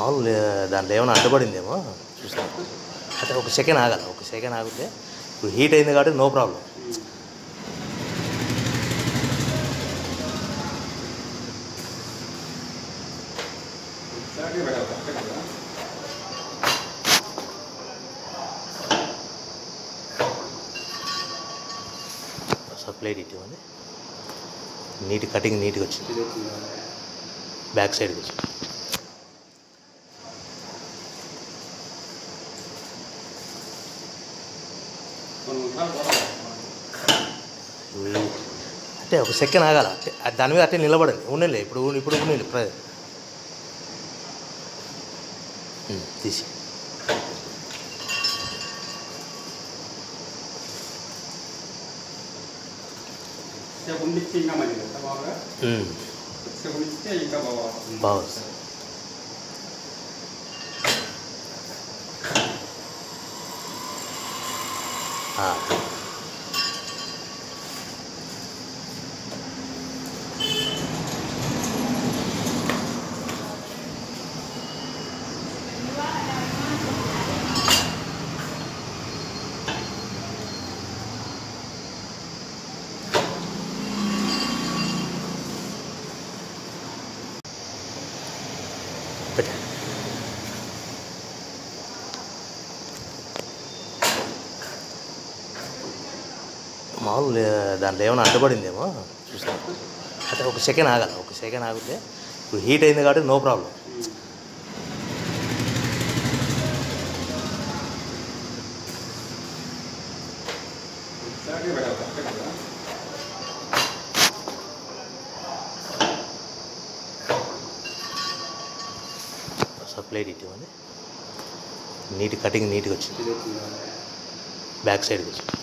మామూలు దాంట్లో ఏమైనా అడ్డుపడిందేమో చూస్తాం అంటే ఒక సెకండ్ ఆగాలి ఒక సెకండ్ ఆగితే ఇప్పుడు హీట్ అయింది కాబట్టి నో ప్రాబ్లం సప్లైట్ ఇవ్వండి నీట్ కటింగ్ నీట్గా వచ్చింది బ్యాక్ సైడ్కి వచ్చింది ఉమ్. అంటే ఒక సెకండ్ ఆగాల అంటే అది దాని మీద అట్టే నిలబడండి ఉండలే ఇప్పుడు ఇప్పుడు ఉండలే ప్ర ఉమ్, తీసి సేపు ఉండిస్తే ఇంకా మంచిది కదా బాగా ఉమ్, సేపు ఉండిస్తే ఇంకా బాగా బాగుంది ఆ, పెట్టండి మామూలు దాంట్లో ఏమైనా అడ్డుపడిందేమో చూస్తాం అంటే ఒక సెకండ్ ఆగాలి ఒక సెకండ్ ఆగితే ఇప్పుడు హీట్ అయింది కాబట్టి నో ప్రాబ్లం సరే మేడం కరెక్ట్ కదా సప్లైట్ ఇవ్వండి నీట్ కటింగ్ నీట్గా వచ్చింది బ్యాక్ సైడ్కి వచ్చింది